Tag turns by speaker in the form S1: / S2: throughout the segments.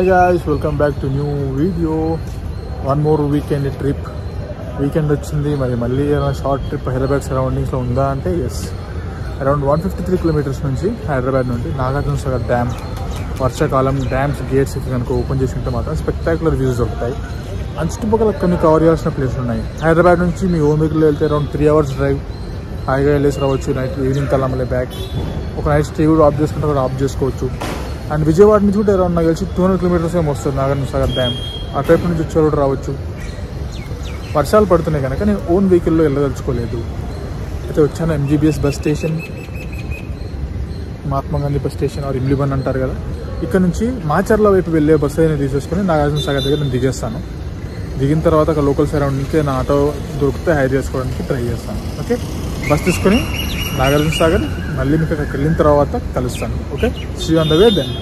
S1: hi guys welcome back to new video one more weekend trip weekend వచ్చింది మరి మళ్ళీ ఏమైనా షార్ట్ ట్రిప్ హైదరాబాద్ సరౌండింగ్స్లో ఉందా అంటే yes around one fifty three kilometers నుంచి హైదరాబాద్ నుండి నాగార్జున సాగర్ డ్యామ్ వర్షాకాలం డ్యామ్స్ గేట్స్ ఇవి కనుక ఓపెన్ చేసి ఉంటే మాత్రం స్పెక్టాకులర్ వ్యూస్ దొరుకుతాయి అండ్ చుట్టుపక్కల కొన్ని కవర్ చేయాల్సిన ప్లేస్లు ఉన్నాయి హైదరాబాద్ నుంచి మీ ఓన్ వెహికల్ వెళ్తే అరౌండ్ త్రీ అవర్స్ డ్రైవ్ హాయిగా వెళ్ళేసి రావచ్చు నైట్ ఈవినింగ్ కల్లా మళ్ళీ బ్యాక్ ఒక నైట్ స్టే కూడా ఆఫ్ చేసుకుంటే కూడా ఆఫ్ చేసుకోవచ్చు అండ్ విజయవాడ నుంచి కూడా అరౌండ్ నాకు తెలిసి టూ హండ్రెడ్ కిలోమీటర్స్ ఏమో వస్తుంది నాగార్జున సాగర్ డ్యామ్ అటువైపు నుంచి వచ్చే కూడా రావచ్చు వర్షాలు పడుతున్నాయి కనుక నేను ఓన్ వెహికల్లో వెళ్ళదలుచుకోలేదు అయితే వచ్చాను MGBS bus station Mahatma Gandhi bus station or Imlibun అంటారు కదా ఇక్కడ నుంచి మాచర్ల వైపు వెళ్ళే బస్సు అయినా తీసేసుకొని నాగార్జున సాగర్ దగ్గర నేను దిగేస్తాను దిగిన తర్వాత అక్కడ లోకల్ సరౌండింగ్కి నా ఆటో దొరికితే హైర్ చేసుకోవడానికి ట్రై చేస్తాను ఓకే బస్ తీసుకొని నాగార్జున సాగర్ మళ్ళీ మీకు అక్కడికి వెళ్ళిన తర్వాత కలుస్తాను okay see on the way then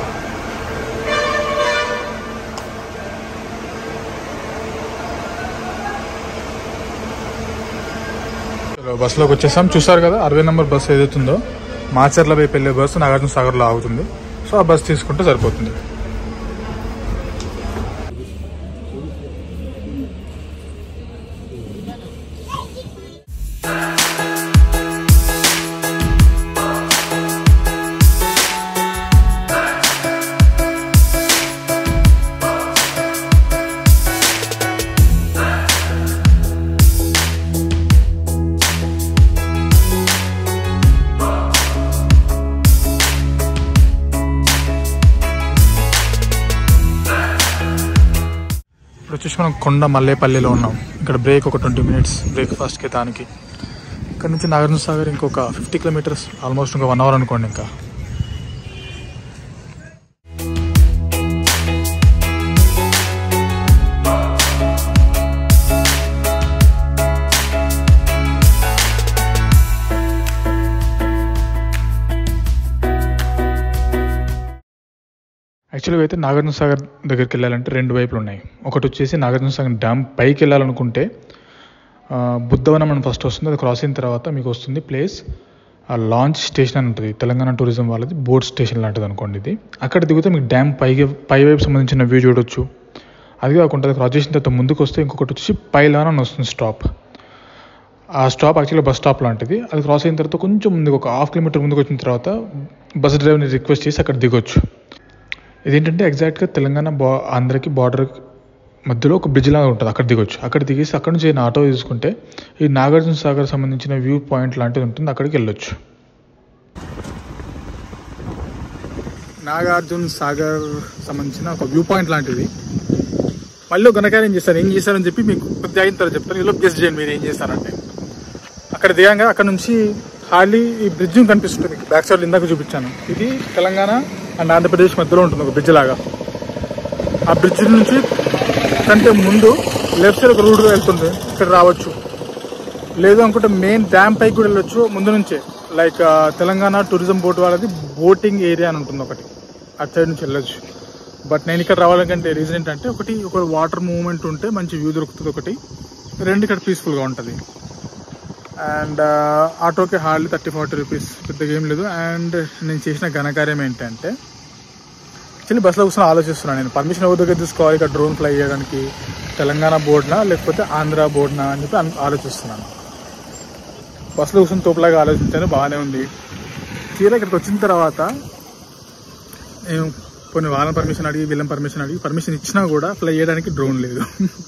S1: చలో బస్సులోకి వచ్చేసాం చూసారు కదా అరవై నెంబర్ బస్సు ఏదైతుందో మాచర్ల వైపు వెళ్ళే బస్సు నాగార్జున సాగర్లో ఆగుతుంది సో ఆ బస్సు తీసుకుంటే సరిపోతుంది ఇప్పుడు వచ్చేసి మనం కొండ మల్లేపల్లిలో ఉన్నాం ఇక్కడ బ్రేక్ ఒక ట్వంటీ మినిట్స్ బ్రేక్ఫాస్ట్కి దానికి ఇక్కడ నుంచి నాగార్జున సాగర్ ఇంకొక ఫిఫ్టీ కిలోమీటర్స్ ఆల్మోస్ట్ ఇంకా వన్ అవర్ అనుకోండి ఇంకా యాక్చువల్గా అయితే నాగార్జున సాగర్ దగ్గరికి వెళ్ళాలంటే రెండు వైపులు ఉన్నాయి ఒకటి వచ్చేసి నాగార్జున సాగర్ డ్యామ్ పైకి వెళ్ళాలనుకుంటే ఆ, బుద్ధవనం అని ఫస్ట్ వస్తుంది అది క్రాస్ అయిన తర్వాత మీకు వస్తుంది ప్లేస్ ఆ లాంచ్ స్టేషన్ అని ఉంటుంది తెలంగాణ టూరిజం వాళ్ళది బోట్ స్టేషన్ లాంటిది అనుకోండి ఇది అక్కడ దిగితే మీకు డ్యామ్ పైకి పై వైపు సంబంధించిన వ్యూ చూడొచ్చు అది కాకుండా అది క్రాస్ చేసిన తర్వాత ముందుకు వస్తే ఇంకొకటి వచ్చి పైలాన్ అని వస్తుంది స్టాప్ ఆ స్టాప్ యాక్చువల్గా బస్ స్టాప్ లాంటిది అది క్రాస్ అయిన తర్వాత కొంచెం ముందుకు ఒక హాఫ్ కిలోమీటర్ ముందుకు వచ్చిన తర్వాత బస్ డ్రైవర్ని రిక్వెస్ట్ చేసి అక్కడ దిగొచ్చు ఇదేంటంటే ఎగ్జాక్ట్గా తెలంగాణ బా ఆంధ్రకి బార్డర్ మధ్యలో ఒక బ్రిడ్జ్ లాగా ఉంటుంది అక్కడ దిగొచ్చు అక్కడ దిగేసి అక్కడ నుంచి నేను ఆటో తీసుకుంటే ఈ నాగార్జున సాగర్ సంబంధించిన వ్యూ పాయింట్ లాంటిది ఉంటుంది అక్కడికి వెళ్ళొచ్చు నాగార్జున సాగర్ సంబంధించిన ఒక వ్యూ పాయింట్ లాంటిది మళ్ళీ ఒక ఘనకార్యం చేస్తాను ఏం చేశారని చెప్పి మీకు కొద్దిగా అయిన తర్వాత చెప్తాను ఇలా గెస్ట్ చేయండి మీరు ఏం చేస్తారంటే అక్కడ దిగాక అక్కడ నుంచి హార్లీ ఈ బ్రిడ్జ్ కనిపిస్తుంది మీకు బ్యాక్ సైడ్ ఇందాక చూపించాను ఇది తెలంగాణ అండ్ ఆంధ్రప్రదేశ్ మధ్యలో ఉంటుంది ఒక బ్రిడ్జ్ లాగా ఆ బ్రిడ్జ్ నుంచి కంటే ముందు లెఫ్ట్ సైడ్ ఒక రూట్ వెళ్తుంది ఇక్కడ రావచ్చు లేదు అనుకుంటే మెయిన్ డ్యామ్ పైకి కూడా వెళ్ళొచ్చు ముందు నుంచే లైక్ తెలంగాణ టూరిజం బోర్డు వాళ్ళది బోటింగ్ ఏరియా అని ఉంటుంది ఒకటి అటు సైడ్ నుంచి వెళ్ళొచ్చు బట్ నేను ఇక్కడ రావాలంటే రీజన్ ఏంటంటే ఒకటి ఒక వాటర్ మూవ్మెంట్ ఉంటే మంచి వ్యూ దొరుకుతుంది ఒకటి రెండు ఇక్కడ పీస్ఫుల్గా ఉంటుంది అండ్ ఆటోకి హార్డ్లీ థర్టీ ఫార్టీ రూపీస్ పెద్దగా ఏం లేదు అండ్ నేను చేసిన ఘనకార్యం ఏంటంటే యాక్చువల్లీ బస్సులో కూర్చొని ఆలోచిస్తున్నాను నేను పర్మిషన్ ఎవరి దగ్గర తీసుకోవాలి ఇక్కడ డ్రోన్ ఫ్లై చేయడానికి తెలంగాణ బోర్డునా లేకపోతే ఆంధ్ర బోర్డునా అని చెప్పి అను- ఆలోచిస్తున్నాను బస్సులో కూర్చొని తోపులాగా ఆలోచించాను బాగానే ఉంది తీరా ఇక్కడికి వచ్చిన తర్వాత నేను కొన్ని వాళ్ళని పర్మిషన్ అడిగి వీళ్ళని పర్మిషన్ అడిగి పర్మిషన్ ఇచ్చినా కూడా ఫ్లై చేయడానికి డ్రోన్ లేదు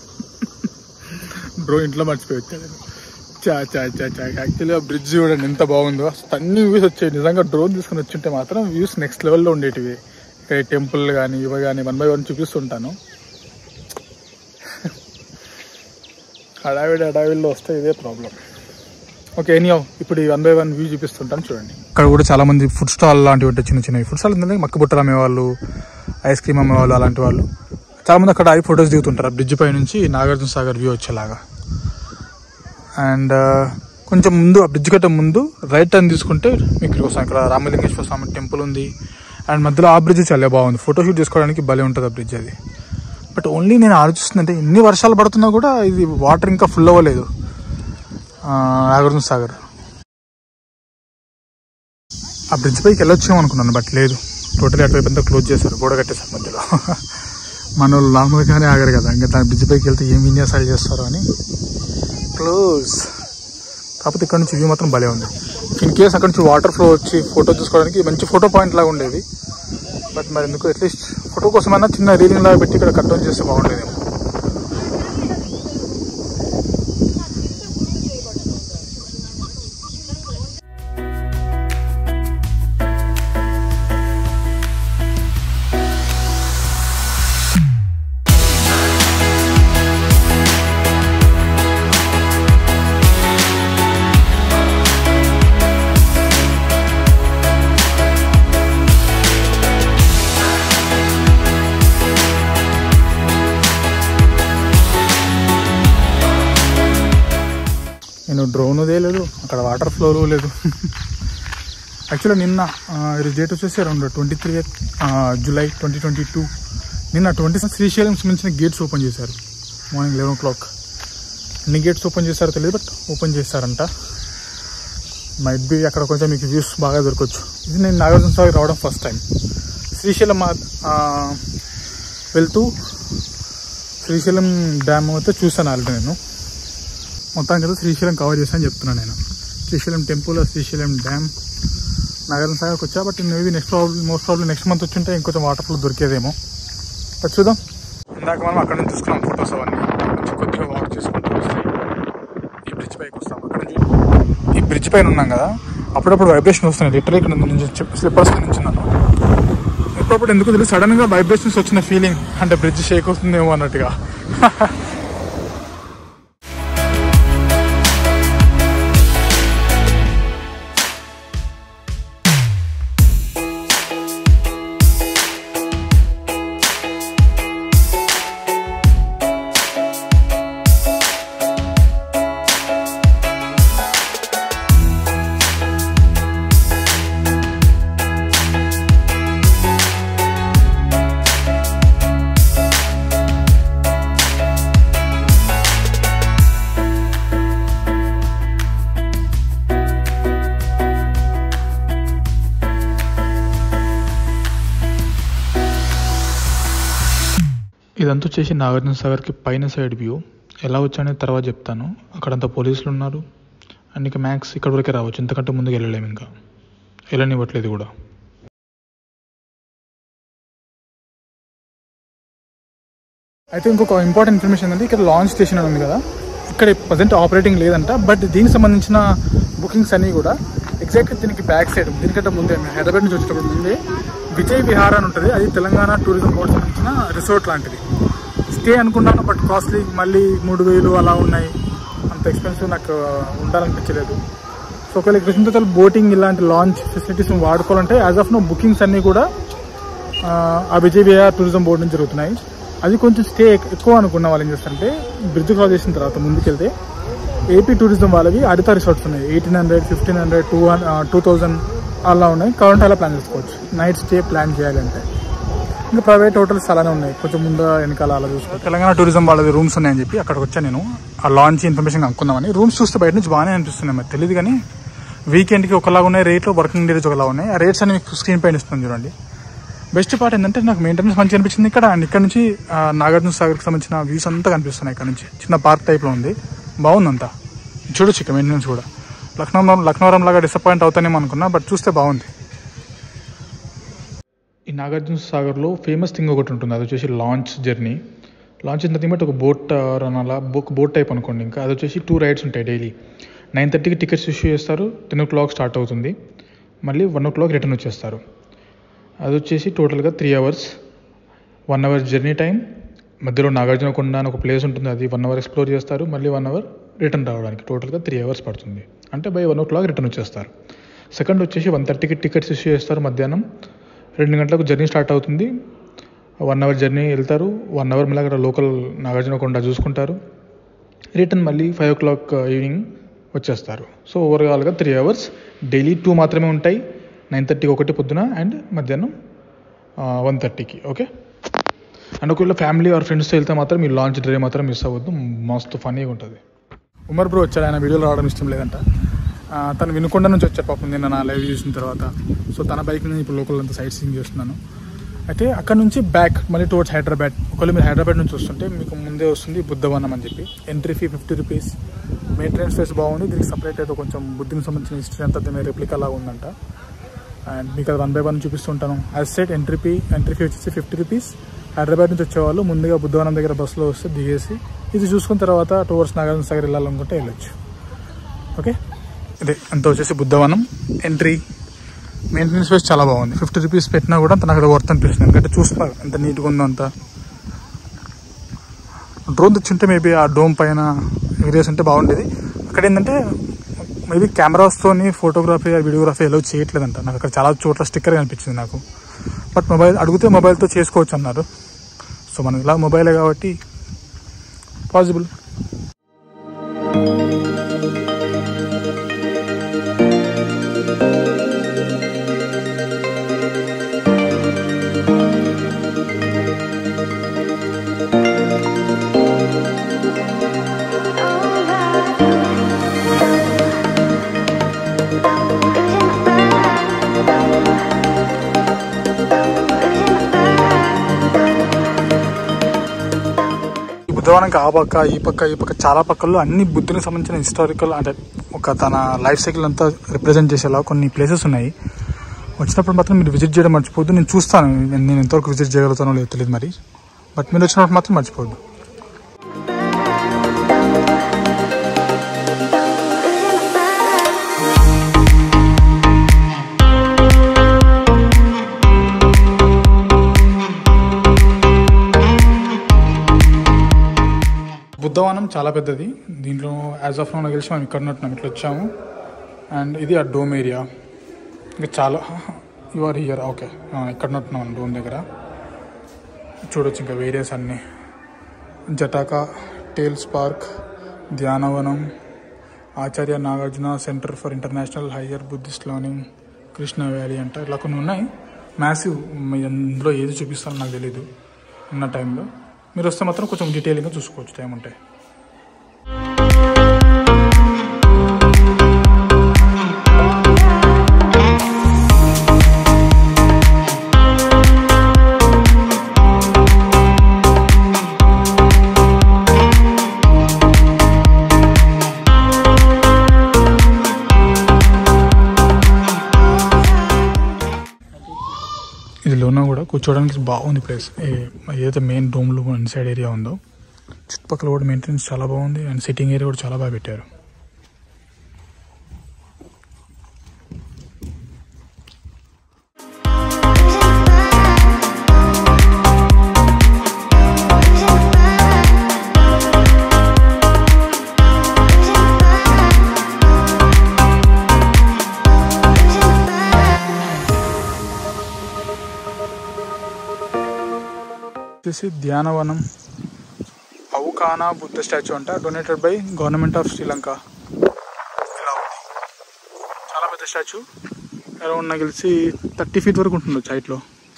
S1: డ్రోన్ ఇంట్లో మర్చిపోయి వచ్చాను చా చా చా చా యాక్చువల్లీ ఆ బ్రిడ్జ్ చూడండి ఎంత బాగుందో అసలు అన్ని వ్యూస్ వచ్చాయి నిజంగా డ్రోన్ తీసుకుని వచ్చింటే మాత్రం వ్యూస్ నెక్స్ట్ లెవెల్లో ఉండేటివి ఇక్కడ టెంపుల్ కానీ ఇవి కానీ వన్ బై వన్ చూపిస్తుంటాను హడావిడి హడావిడిలో వస్తే ఇదే ప్రాబ్లం ఓకే ఎనీ ఇప్పుడు ఈ వన్ బై వన్ వ్యూ చూపిస్తుంటాను చూడండి ఇక్కడ కూడా చాలా మంది ఫుడ్ స్టాల్ లాంటివి ఉంటాయి చిన్న చిన్నవి ఫుడ్ స్టాల్ ఏంటంటే మక్క బుట్టలు అమ్మేవాళ్ళు ఐస్ క్రీమ్ అమ్మేవాళ్ళు అలాంటి వాళ్ళు చాలా మంది అక్కడ ఆగి ఫొటోస్ దిగుతుంటారు ఆ బ్రిడ్జ్ పై నుంచి నాగార్జున సాగర్ వ్యూ వచ్చేలాగా అండ్ కొంచెం ముందు ఆ బ్రిడ్జ్ కట్టే ముందు రైట్ టర్న్ తీసుకుంటే మీకు ఇక్కడ వస్తాం ఇక్కడ రామలింగేశ్వర స్వామి టెంపుల్ ఉంది అండ్ మధ్యలో ఆ బ్రిడ్జ్ చాలా బాగుంది ఫోటోషూట్ చేసుకోవడానికి భలే ఉంటుంది ఆ బ్రిడ్జ్ అది బట్ ఓన్లీ నేను ఆలోచిస్తుందంటే ఎన్ని వర్షాలు పడుతున్నా కూడా ఇది వాటర్ ఇంకా ఫుల్ అవ్వలేదు ఆ, నాగార్జున సాగర్ ఆ బ్రిడ్జ్ పైకి వెళ్ళొచ్చేమో అనుకున్నాను బట్ లేదు టోటల్ అటువైపు అంతా క్లోజ్ చేశారు గోడ కట్టేశారు మధ్యలో మన వాళ్ళు నార్మల్గానే ఆగరు కదా ఇంకా దాని బ్రిడ్జ్ పైకి వెళ్తే ఏం విన్యాసాలు చేస్తారో అని క్లోజ్ కాకపోతే ఇక్కడ నుంచి వ్యూ మాత్రం భలే ఉంది ఇన్ కేస్ అక్కడ నుంచి వాటర్ ఫ్లో వచ్చి ఫోటో తీసుకోవడానికి మంచి ఫోటో పాయింట్ లాగా ఉండేది బట్ మరి ఎందుకు అట్లీస్ట్ ఫోటో కోసమైనా చిన్న రీలింగ్ లాగా పెట్టి ఇక్కడ కట్ డౌన్ చేస్తే బాగుండేదేమో నేను డ్రోన్ లేదు అక్కడ వాటర్ ఫ్లో లేదు యాక్చువల్గా నిన్న ఆ, ఈరోజు డేట్ వచ్చేసి around twenty three July twenty twenty two నిన్న ట్వంటీ శ్రీశైలం సంబంధించిన గేట్స్ ఓపెన్ చేశారు మార్నింగ్ లెవెన్ ఓ క్లాక్ ఎన్ని గేట్స్ ఓపెన్ చేశారో తెలియదు బట్ ఓపెన్ చేశారంట మైట్ బి అక్కడ కొంచెం మీకు వ్యూస్ బాగా దొరకవచ్చు ఇది నేను నాగార్జున సాగర్ రావడం ఫస్ట్ టైం శ్రీశైలం మా- ఆ, వెళ్తూ శ్రీశైలం డ్యామ్ అయితే చూసాను ఆల్రెడీ నేను మొత్తానికి అయితే శ్రీశైలం కవర్ చేశాను చెప్తున్నాను నేను శ్రీశైలం టెంపుల్ శ్రీశైలం డ్యామ్ నాగార్జున సాగర్కి వచ్చా but maybe next problem most problem next month వచ్చి ఉంటే ఇంకొంచెం వాటర్ ఫ్లో దొరికేదేమో బట్ చూద్దాం ఇందాక మనం అక్కడ నుంచి తీసుకున్నాం ఫొటోస్ అవన్నీ కొంచెం కొద్దిగా వాక్ చేసుకుంటూ వస్తే ఈ బ్రిడ్జ్ పైకి వస్తాం అక్కడ నుంచి ఈ బ్రిడ్జ్ పైన ఉన్నాం కదా అప్పుడప్పుడు వైబ్రేషన్ వస్తున్నాయి లిటరల్ ఇక్కడ నుంచి స్లిప్పర్స్ నుంచి ఉన్నాను ఎప్పుడప్పుడు ఎందుకు తెలియదు సడన్ గా వైబ్రేషన్స్ వచ్చిన ఫీలింగ్ అంటే బ్రిడ్జ్ షేక్ అవుతుందేమో అన్నట్టుగా ఇదంతా వచ్చేసి నాగార్జున సాగర్కి పైన సైడ్ వ్యూ ఎలా వచ్చానో తర్వాత చెప్తాను అక్కడంతా పోలీసులు ఉన్నారు అండ్ ఇక మ్యాక్స్ ఇక్కడ వరకే రావచ్చు ఇంతకంటే ముందుకు వెళ్ళలేము ఇంకా వెళ్ళనివ్వట్లేదు కూడా అయితే ఇంకొక ఇంపార్టెంట్ ఇన్ఫర్మేషన్ ఏంటంటే ఇక్కడ లాంచ్ స్టేషన్ అని ఉంది కదా ఇక్కడ ప్రజెంట్ ఆపరేటింగ్ లేదంట బట్ దీనికి సంబంధించిన బుకింగ్స్ అన్నీ కూడా ఎగ్జాక్ట్ దీనికి బ్యాక్ సైడ్ దీనికంటే ముందే మేము హైదరాబాద్ నుంచి వచ్చేటప్పుడు ముందే విజయ్ విహార్ అని ఉంటుంది అది తెలంగాణ టూరిజం బోర్డు సంబంధించిన రిసార్ట్ లాంటిది స్టే అనుకున్నాను బట్ కాస్ట్లీ మళ్ళీ మూడు వేలు అలా ఉన్నాయి అంత ఎక్స్పెన్సివ్ నాకు ఉండాలనిపించలేదు సో ఒకవేళ కృష్ణ బోటింగ్ ఇలాంటి లాంచ్ ఫెసిలిటీస్ వాడుకోవాలంటే యాజ్ ఆఫ్ నో బుకింగ్స్ అన్నీ కూడా ఆ, ఆ విజయ్ విహార్ టూరిజం బోర్డు నుంచి జరుగుతున్నాయి అది కొంచెం స్టే ఎక్కువ అనుకున్న వాళ్ళు ఏం చేస్తారంటే బ్రిడ్జ్ క్రాస్ చేసిన తర్వాత ముందుకెళ్తే ఏపీ టూరిజం వాళ్ళవి అడిత రిసార్ట్స్ ఉన్నాయి eighteen hundred fifteen hundred two two thousand అలా ఉన్నాయి కావాలంటే అలా ప్లాన్ చేసుకోవచ్చు నైట్ స్టే ప్లాన్ చేయాలంటే ఇంకా ప్రైవేట్ హోటల్స్ అలానే ఉన్నాయి కొంచెం ముందు వెనకాల అలా చూసుకో తెలంగాణ టూరిజం వాళ్ళది రూమ్స్ ఉన్నాయని చెప్పి అక్కడికి వచ్చాను నేను ఆ లాంచ్ ఇన్ఫర్మేషన్ కనుక్కుందామని రూమ్స్ చూస్తే బయట నుంచి బాగానే అనిపిస్తున్నాయి మరి తెలియదు కానీ వీకెండ్కి ఒకలాగా ఉన్నాయి రేట్లు వర్కింగ్ డేస్ ఒకలా ఉన్నాయి ఆ రేట్స్ అని మీకు స్క్రీన్ పైన ఇస్తుంది చూడండి బెస్ట్ పార్ట్ ఏంటంటే నాకు మెయింటెనెన్స్ మంచిగా అనిపించింది ఇక్కడ అండ్ ఇక్కడ నుంచి ఆ, నాగార్జున సాగర్కి సంబంధించిన వ్యూస్ అంతా కనిపిస్తున్నాయి ఇక్కడ నుంచి చిన్న పార్క్ టైప్లో ఉంది బాగుందంతా చూడొచ్చు ఇక్కడ మెయింటెనెన్స్ కూడా లక్నో లక్నవరం లాగా డిసప్పాయింట్ అవుతానేమో అనుకున్నా బట్ చూస్తే బాగుంది ఈ నాగార్జున సాగర్లో ఫేమస్ థింగ్ ఒకటి ఉంటుంది అది వచ్చేసి లాంచ్ జర్నీ లాంచ్ ఇంత బట్ ఒక బోట్ రన్ అలా బోక్ బోట్ టైప్ అనుకోండి ఇంకా అది వచ్చేసి టూ రైడ్స్ ఉంటాయి డైలీ నైన్ థర్టీకి టికెట్స్ ఇష్యూ చేస్తారు టెన్ ఓ క్లాక్ స్టార్ట్ అవుతుంది మళ్ళీ వన్ ఓ క్లాక్ రిటర్న్ వచ్చేస్తారు అది వచ్చేసి టోటల్గా three hours one hour journey time మధ్యలో నాగార్జున కొండ అని ఒక ప్లేస్ ఉంటుంది అది వన్ అవర్ ఎక్స్ప్లోర్ చేస్తారు మళ్ళీ వన్ అవర్ రిటర్న్ రావడానికి టోటల్గా త్రీ అవర్స్ పడుతుంది అంటే by one o'clock return వచ్చేస్తారు సెకండ్ వచ్చేసి వన్ థర్టీకి టికెట్స్ ఇష్యూ చేస్తారు మధ్యాహ్నం రెండు గంటలకు జర్నీ స్టార్ట్ అవుతుంది వన్ అవర్ జర్నీ వెళ్తారు వన్ అవర్ మళ్ళీ అక్కడ లోకల్ నాగార్జున కొండ చూసుకుంటారు రిటర్న్ మళ్ళీ ఫైవ్ ఓ క్లాక్ ఈవినింగ్ వచ్చేస్తారు సో ఓవరాల్గా త్రీ అవర్స్ డైలీ టూ మాత్రమే ఉంటాయి నైన్ థర్టీకి ఒకటి పొద్దున అండ్ మధ్యాహ్నం వన్ థర్టీకి ఓకే అండ్ ఒకవేళ ఫ్యామిలీ ఆర్ ఫ్రెండ్స్తో వెళ్తే మాత్రం మీ లాంచ్ డ్రైవ్ మాత్రం మిస్ అవ్వద్దు మస్తు ఫనీగా ఉంటుంది ఉమర్ బ్రో వచ్చాడు ఆయన వీడియోలో రావడం ఇష్టం లేదంట ఆ, తను వినుకొండ నుంచి వచ్చారు పాపం నిన్న నా లైవ్ చూసిన తర్వాత సో తన బైక్ నేను ఇప్పుడు లోకల్ అంతా సైట్ సీయింగ్ చేస్తున్నాను అయితే అక్కడ నుంచి బ్యాక్ మళ్ళీ టువర్డ్స్ హైదరాబాద్ ఒకవేళ మీరు హైదరాబాద్ నుంచి వస్తుంటే మీకు ముందే వస్తుంది బుద్ధవనం అని చెప్పి entry fee fifty rupees maintenance fees బాగుంది దీనికి సపరేట్ అయితే కొంచెం బుద్ధికి సంబంధించిన హిస్టరీ అంతా దీని రెప్లికా లాగా ఉందంట అండ్ మీకు అది వన్ బై వన్ చూపిస్తుంటాను as said entry fee entry fee వచ్చేసి ఫిఫ్టీ రూపీస్ హైదరాబాద్ నుంచి వచ్చేవాళ్ళు ముందుగా బుద్ధవనం దగ్గర బస్సులో వస్తే దిగేసి ఇది చూసుకున్న తర్వాత టువర్డ్స్ నాగార్జున సాగర్ వెళ్ళాలనుకుంటే వెళ్ళొచ్చు ఓకే ఇదే అంత వచ్చేసి బుద్ధవనం ఎంట్రీ మెయింటెనెన్స్ వేస్ చాలా బాగుంది ఫిఫ్టీ రూపీస్ పెట్టినా కూడా అంత నాకు వర్త్ అనిపిస్తుంది ఎందుకంటే చూస్తారు ఎంత నీట్గా ఉందో అంత డ్రోన్ తెచ్చుంటే మేబీ ఆ డోమ్ పైన ఏరియాస్ ఉంటే బాగుండేది అక్కడ ఏంటంటే మేబీ కెమెరాస్తోని ఫోటోగ్రఫీ వీడియోగ్రఫీ ఎలా చేయట్లేదంట నాకు అక్కడ చాలా చోట్ల స్టిక్కర్ కనిపించింది నాకు బట్ మొబైల్ అడిగితే మొబైల్తో చేసుకోవచ్చు అన్నారు సో మనం ఇలా మొబైలే కాబట్టి పాసిబుల్ ఈ బుద్ధవనానికి ఆ పక్క ఈ పక్క ఈ పక్క చాలా పక్కల్లో అన్ని బుద్ధునికి సంబంధించిన హిస్టారికల్ అంటే ఒక తన లైఫ్ సైకిల్ అంతా రిప్రజెంట్ చేసేలా కొన్ని ప్లేసెస్ ఉన్నాయి వచ్చినప్పుడు మాత్రం మీరు విజిట్ చేయడం మర్చిపోద్దు నేను చూస్తాను నేను నేను ఎంతవరకు విజిట్ చేయగలుగుతానో లేదో తెలియదు మరి బట్ మీరు వచ్చినప్పుడు మాత్రం మర్చిపోద్దు బుద్ధవనం చాలా పెద్దది దీంట్లో యాజ్ ఆఫ్ నాకు తెలిసి మనం ఇక్కడ ఉన్నట్టున్నాం ఇట్లా వచ్చాము అండ్ ఇది ఆ డోమ్ ఏరియా ఇంకా చాలా యు ఆర్ హియర్ ఓకే ఇక్కడ ఉన్నట్టున్నాం డోమ్ దగ్గర చూడొచ్చు ఇంకా వేరియస్ అన్నీ Jataka tales park Dhyanavanam Acharya Nagarjuna centre for international higher Buddhist learning Krishna valley అంట ఇట్లా కొన్ని ఉన్నాయి మ్యాసివ్ ఇందులో ఏది చూపిస్తానో నాకు తెలియదు ఉన్న టైంలో మీరు వస్తే మాత్రం కొంచెం డీటెయిల్గా చూసుకోవచ్చు టైం ఉంటే ఇది లోనా కూడా కూర్చోవడానికి బాగుంది ప్లేస్ ఏ- ఏదైతే మెయిన్ డోమ్లో ఇన్సైడ్ ఏరియా ఉందో చుట్టుపక్కల కూడా మెయింటెనెన్స్ చాలా బాగుంది అండ్ సిట్టింగ్ ఏరియా కూడా చాలా బాగా పెట్టారు వచ్చేసి ధ్యానవనం అవుకానా బుద్ధ స్టాచ్యూ అంట donated by government of Sri Lanka ఇలా ఉంది చాలా పెద్ద స్టాచ్యూ అరౌండ్ నాకు తెలిసి థర్టీ ఫీట్ వరకు ఉంటుంది హైట్లో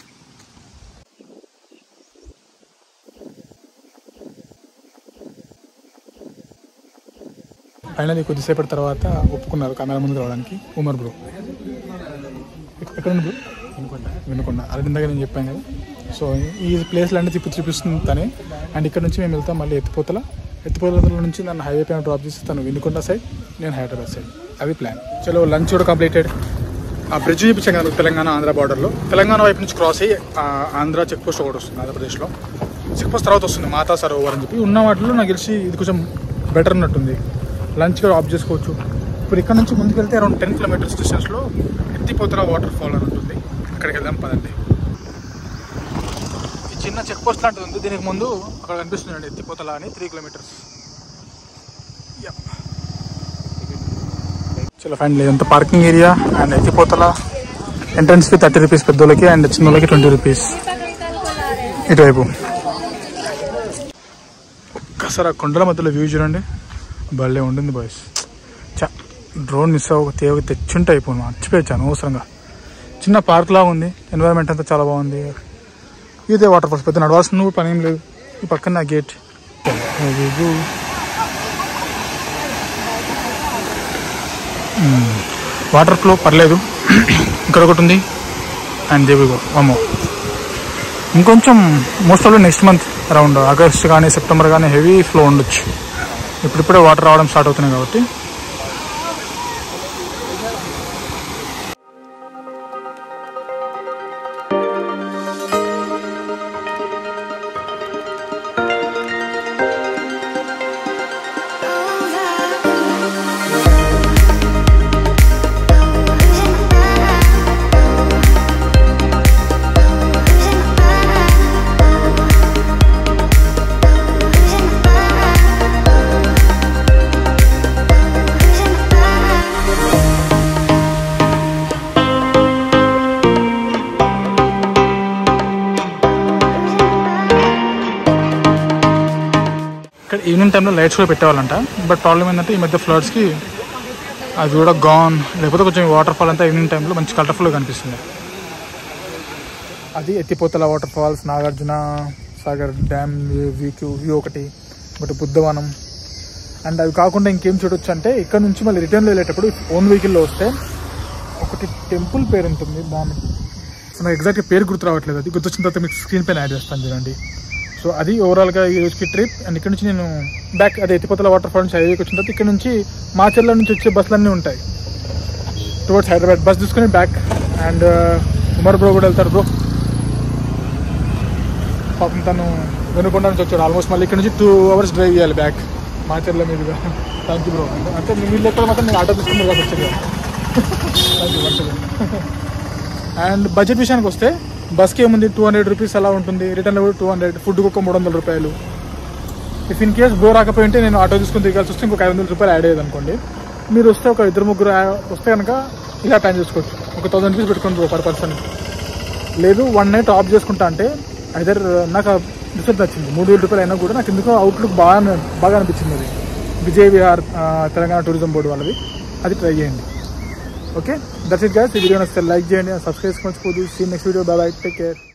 S1: ఫైనల్ కొద్దిసేపటి తర్వాత ఒప్పుకున్నారు కెమెరా ముందుకు రావడానికి ఉమర్ బ్రో ఎక్క- ఎక్కడ ఉంది బ్రో వినుకొండ అది ఇందాక నేను చెప్పాను కదా సో ఈ ప్లేస్లు అన్నీ తిప్పి చూపిస్తుంది తనే అండ్ ఇక్కడ నుంచి మేము వెళ్తాం మళ్ళీ ఎత్తిపోతల ఎత్తిపోతల నుంచి నన్ను హైవే పైన డ్రాప్ చేసి తను వినుకొండ సైడ్ నేను హైదరాబాద్ సైడ్ అది ప్లాన్ చలో లంచ్ కూడా కంప్లీటెడ్ ఆ బ్రిడ్జ్ చూపించాం కదా తెలంగాణ ఆంధ్ర బార్డర్లో తెలంగాణ వైపు నుంచి క్రాస్ అయ్యి ఆ ఆంధ్ర చెక్ పోస్ట్ ఒకటి వస్తుంది ఆంధ్రప్రదేశ్లో చెక్ పోస్ట్ తర్వాత వస్తుంది మాతా సరోవర్ అని చెప్పి ఉన్న వాటిలో నాకు తెలిసి ఇది కొంచెం బెటర్ ఉన్నట్టుంది లంచ్ కూడా ఆఫ్ చేసుకోవచ్చు ఇప్పుడు ఇక్కడ నుంచి ముందుకు వెళ్తే అరౌండ్ టెన్ కిలోమీటర్స్ డిస్టెన్స్లో ఎత్తిపోతల వాటర్ ఫాల్ అని ఉంటుంది అక్కడికి వెళ్దాం పదండి ఈ చిన్న చెక్ పోస్ట్ లాంటిది ఉంది దీనికి ముందు అక్కడ కనిపిస్తుంది ఎత్తిపోతల అని త్రీ కిలోమీటర్స్ చలో ఫైనల్ ఇదంతా parking area and Ethipothala entrance fee thirty rupees పెద్దోళ్ళకి అండ్ చిన్నోళ్ళకి ట్వంటీ రూపీస్ ఇటువైపు ఒక్కసారి ఆ కొండల మధ్యలో వ్యూ చూడండి భలే ఉండింది బాయ్స్ చా డ్రోన్ మిస్ అవ్వక తేవ తెచ్చుంటే అయిపోను మర్చిపోయాను అనవసరంగా చిన్న పార్క్ లా ఉంది ఎన్వైరన్మెంట్ అంతా చాలా బాగుంది ఇదే వాటర్ ఫాల్స్ పెద్ద నడవాల్సిన కూడా పని ఏం లేదు ఈ పక్కన నా గేట్ వాటర్ ఫ్లో పర్లేదు ఇక్కడ ఒకటి ఉంది అండ్ దేవిగో అమ్మో ఇంకొంచెం most of next month around August కానీ సెప్టెంబర్ కానీ హెవీ ఫ్లో ఉండొచ్చు ఇప్పుడిప్పుడే వాటర్ రావడం స్టార్ట్ అవుతున్నాయి కాబట్టి ఇక్కడ ఈవినింగ్ టైంలో లైట్స్ కూడా పెట్టేవాళ్ళంట బట్ ప్రాబ్లం ఏంటంటే ఈ మధ్య ఫ్లడ్స్కి అది కూడా గాన్ లేకపోతే కొంచెం వాటర్ ఫాల్ అంతా ఈవినింగ్ టైంలో మంచి కలర్ఫుల్గా కనిపిస్తుంది అది Ethipothala water falls Nagarjuna Sagar dam view view ఒకటి ఒకటి బుద్ధవనం అండ్ అవి కాకుండా ఇంకేం చూడొచ్చు అంటే ఇక్కడ నుంచి మళ్ళీ రిటర్న్లో వెళ్ళేటప్పుడు ఓన్ వెహికల్లో వస్తే ఒకటి టెంపుల్ పేరు ఉంటుంది దాని నాకు ఎగ్జాక్ట్గా పేరు గుర్తు రావట్లేదు అది గుర్తొచ్చిన తర్వాత మీకు స్క్రీన్ పైన యాడ్ చేస్తాను చూడండి సో అది ఓవరాల్గా ఈ రోజుకి ట్రిప్ అండ్ ఇక్కడ నుంచి నేను బ్యాక్ అదే ఎత్తిపోతల వాటర్ ఫాల్ నుంచి హైవేకి వచ్చిన తర్వాత ఇక్కడ నుంచి మాచర్ల నుంచి వచ్చే బస్సులన్నీ ఉంటాయి టువర్డ్స్ హైదరాబాద్ బస్ తీసుకుని బ్యాక్ అండ్ ఉమర్ బ్రో కూడా వెళ్తారు బ్రో పాపం తను వెనుకొండ నుంచి వచ్చాడు ఆల్మోస్ట్ మళ్ళీ ఇక్కడ నుంచి టూ అవర్స్ డ్రైవ్ చేయాలి బ్యాక్ మాచర్ల మీదుగా థ్యాంక్ యూ బ్రో అంటే మీరు ఎక్కడ మాత్రం నేను ఆటో తీసుకున్నారు కాబట్టి వచ్చాను thank you once and budget విషయానికి వస్తే బస్కి ఏముంది టూ హండ్రెడ్ రూపీస్ అలా ఉంటుంది రిటర్న్ కూడా టూ హండ్రెడ్ ఫుడ్కి ఒక మూడు వందల రూపాయలు ఇఫ్ ఇన్ కేస్ బ్రో రాకపోయి ఉంటే నేను ఆటో తీసుకుని దిగాల్సి వస్తే ఇంకొక ఐదు వందల రూపాయలు యాడ్ అయ్యేది అనుకోండి మీరు వస్తే ఒక ఇద్దరు ముగ్గురు ఆ- వస్తే కనుక ఇలా ప్లాన్ చేసుకోవచ్చు ఒక థౌసండ్ రూపీస్ పెట్టుకోండి బ్రో పర్ పర్సన్ లేదు వన్ నైట్ ఆఫ్ చేసుకుంటా అంటే ఐదర్ నాకు రిసల్ట్ నచ్చింది మూడు వేల రూపాయలు అయినా కూడా నాకు ఎందుకో అవుట్లుక్ బాగా బాగా అనిపించింది అది విజయ్ విహార్ ఆ, తెలంగాణ టూరిజం బోర్డు వాళ్ళది అది ట్రై చేయండి ఓకే దట్స్ ఇట్ గైస్ ఈ వీడియో నచ్చితే లైక్ చేయండి సబ్స్క్రైబ్ చేసుకోవచ్చు see next video bye take care